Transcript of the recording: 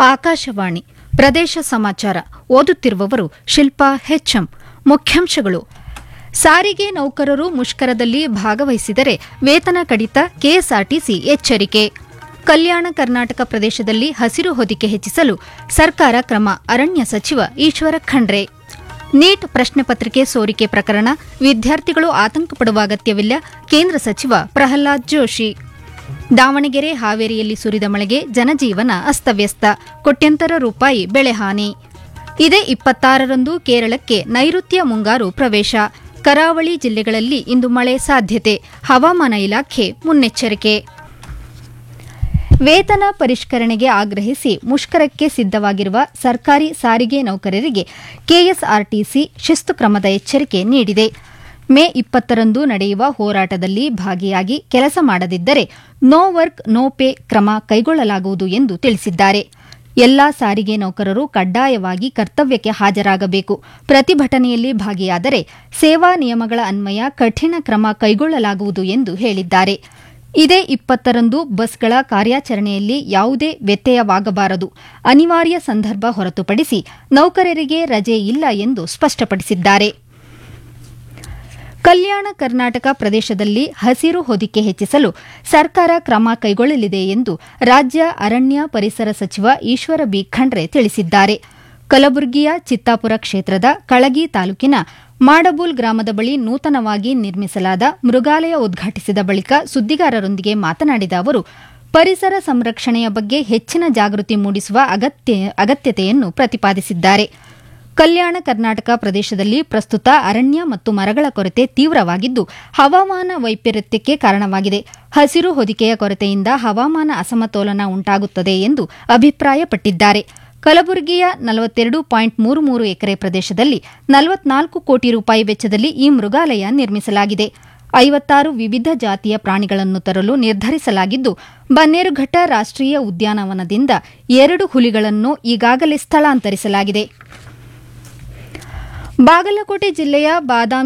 ಆಕಾಶವಾಣಿ ಪ್ರದೇಶ ಸಮಾಚಾರ ಓದುತ್ತಿರುವವರು ಶಿಲ್ಪಾ ಹೆಚ್ಎಂ ಮುಖ್ಯಾಂಶಗಳು ಸಾರಿಗೆ ನೌಕರರು ಮುಷ್ಕರದಲ್ಲಿ ಭಾಗವಹಿಸಿದರೆ ವೇತನ ಕಡಿತ ಕೆಎಸ್ಆರ್ಟಿಸಿ ಎಚ್ಚರಿಕೆ ಕಲ್ಯಾಣ ಕರ್ನಾಟಕ ಪ್ರದೇಶದಲ್ಲಿ ಹಸಿರು ಹೊದಿಕೆ ಹೆಚ್ಚಿಸಲು ಸರ್ಕಾರ ಕ್ರಮ ಅರಣ್ಯ ಸಚಿವ ಈಶ್ವರ ಖಂಡ್ರೆ ನೀಟ್ ಪ್ರಶ್ನೆ ಪತ್ರಿಕೆ ಸೋರಿಕೆ ಪ್ರಕರಣ ವಿದ್ಯಾರ್ಥಿಗಳು ಆತಂಕ ಪಡುವ ಅಗತ್ಯವಿಲ್ಲ ಕೇಂದ್ರ ಸಚಿವ ಪ್ರಹ್ಲಾದ್ ಜೋಶಿ ದಾವಣಗೆರೆ ಹಾವೇರಿಯಲ್ಲಿ ಸುರಿದ ಮಳೆಗೆ ಜನಜೀವನ ಅಸ್ತವ್ಯಸ್ತ ಕೋಟ್ಯಂತರ ರೂಪಾಯಿ ಬೆಳೆಹಾನಿ ಇದೇ ಇಪ್ಪತ್ತಾರರಂದು ಕೇರಳಕ್ಕೆ ನೈಋತ್ಯ ಮುಂಗಾರು ಪ್ರವೇಶ ಕರಾವಳಿ ಜಿಲ್ಲೆಗಳಲ್ಲಿ ಇಂದು ಮಳೆ ಸಾಧ್ಯತೆ ಹವಾಮಾನ ಇಲಾಖೆ ಮುನ್ನೆಚ್ಚರಿಕೆ ವೇತನ ಪರಿಷ್ಕರಣೆಗೆ ಆಗ್ರಹಿಸಿ ಮುಷ್ಕರಕ್ಕೆ ಸಿದ್ದವಾಗಿರುವ ಸರ್ಕಾರಿ ಸಾರಿಗೆ ನೌಕರರಿಗೆ ಕೆಎಸ್ಆರ್ಟಿಸಿ ಶಿಸ್ತು ಕ್ರಮದ ಎಚ್ಚರಿಕೆ ನೀಡಿದೆ ಮೇ ಇಪ್ಪತ್ತರಂದು ನಡೆಯುವ ಹೋರಾಟದಲ್ಲಿ ಭಾಗಿಯಾಗಿ ಕೆಲಸ ಮಾಡದಿದ್ದರೆ ನೋ ವರ್ಕ್ ನೋ ಪೇ ಕ್ರಮ ಕೈಗೊಳ್ಳಲಾಗುವುದು ಎಂದು ತಿಳಿಸಿದ್ದಾರೆ ಎಲ್ಲಾ ಸಾರಿಗೆ ನೌಕರರು ಕಡ್ಡಾಯವಾಗಿ ಕರ್ತವ್ಯಕ್ಕೆ ಹಾಜರಾಗಬೇಕು ಪ್ರತಿಭಟನೆಯಲ್ಲಿ ಭಾಗಿಯಾದರೆ ಸೇವಾ ನಿಯಮಗಳ ಅನ್ವಯ ಕಠಿಣ ಕ್ರಮ ಕೈಗೊಳ್ಳಲಾಗುವುದು ಎಂದು ಹೇಳಿದ್ದಾರೆ ಇದೇ ಇಪ್ಪತ್ತರಂದು ಬಸ್ಗಳ ಕಾರ್ಯಾಚರಣೆಯಲ್ಲಿ ಯಾವುದೇ ವ್ಯತ್ಯಯವಾಗಬಾರದು ಅನಿವಾರ್ಯ ಸಂದರ್ಭ ಹೊರತುಪಡಿಸಿ ನೌಕರರಿಗೆ ರಜೆ ಇಲ್ಲ ಎಂದು ಸ್ಪಷ್ಟಪಡಿಸಿದ್ದಾರೆ ಕಲ್ಯಾಣ ಕರ್ನಾಟಕ ಪ್ರದೇಶದಲ್ಲಿ ಹಸಿರು ಹೊದಿಕೆ ಹೆಚ್ಚಿಸಲು ಸರ್ಕಾರ ಕ್ರಮ ಕೈಗೊಳ್ಳಲಿದೆ ಎಂದು ರಾಜ್ಯ ಅರಣ್ಯ ಪರಿಸರ ಸಚಿವ ಈಶ್ವರ ಬಿ ಖಂಡ್ರೆ ತಿಳಿಸಿದ್ದಾರೆ ಕಲಬುರಗಿಯ ಚಿತ್ತಾಪುರ ಕ್ಷೇತ್ರದ ಕಳಗಿ ತಾಲೂಕಿನ ಮಾಡಬೂಲ್ ಗ್ರಾಮದ ಬಳಿ ನೂತನವಾಗಿ ನಿರ್ಮಿಸಲಾದ ಮೃಗಾಲಯ ಉದ್ಘಾಟಿಸಿದ ಬಳಿಕ ಸುದ್ದಿಗಾರರೊಂದಿಗೆ ಮಾತನಾಡಿದ ಅವರು ಪರಿಸರ ಸಂರಕ್ಷಣೆಯ ಬಗ್ಗೆ ಹೆಚ್ಚಿನ ಜಾಗೃತಿ ಮೂಡಿಸುವ ಅಗತ್ಯತೆಯನ್ನು ಪ್ರತಿಪಾದಿಸಿದ್ದಾರೆ ಕಲ್ಯಾಣ ಕರ್ನಾಟಕ ಪ್ರದೇಶದಲ್ಲಿ ಪ್ರಸ್ತುತ ಅರಣ್ಯ ಮತ್ತು ಮರಗಳ ಕೊರತೆ ತೀವ್ರವಾಗಿದ್ದು ಹವಾಮಾನ ವೈಪರೀತ್ಯಕ್ಕೆ ಕಾರಣವಾಗಿದೆ ಹಸಿರು ಹೊದಿಕೆಯ ಕೊರತೆಯಿಂದ ಹವಾಮಾನ ಅಸಮತೋಲನ ಉಂಟಾಗುತ್ತದೆ ಎಂದು ಅಭಿಪ್ರಾಯಪಟ್ಟಿದ್ದಾರೆ ಕಲಬುರಗಿಯ ನಲವತ್ತೆರಡು ಪಾಯಿಂಟ್ ಮೂರು ಮೂರು ಎಕರೆ ಪ್ರದೇಶದಲ್ಲಿ ನಲವತ್ನಾಲ್ಕು ಕೋಟಿ ರೂಪಾಯಿ ವೆಚ್ಚದಲ್ಲಿ ಈ ಮೃಗಾಲಯ ನಿರ್ಮಿಸಲಾಗಿದೆ ಐವತ್ತಾರು ವಿವಿಧ ಜಾತಿಯ ಪ್ರಾಣಿಗಳನ್ನು ತರಲು ನಿರ್ಧರಿಸಲಾಗಿದ್ದು ಬನ್ನೇರುಘಟ್ಟ ರಾಷ್ಟೀಯ ಉದ್ಯಾನವನದಿಂದ ಎರಡು ಹುಲಿಗಳನ್ನು ಈಗಾಗಲೇ ಸ್ಥಳಾಂತರಿಸಲಾಗಿದೆ ಬಾಗಲಕೋಟೆ ಜಿಲ್ಲೆಯ ಬಾದಾಮಿ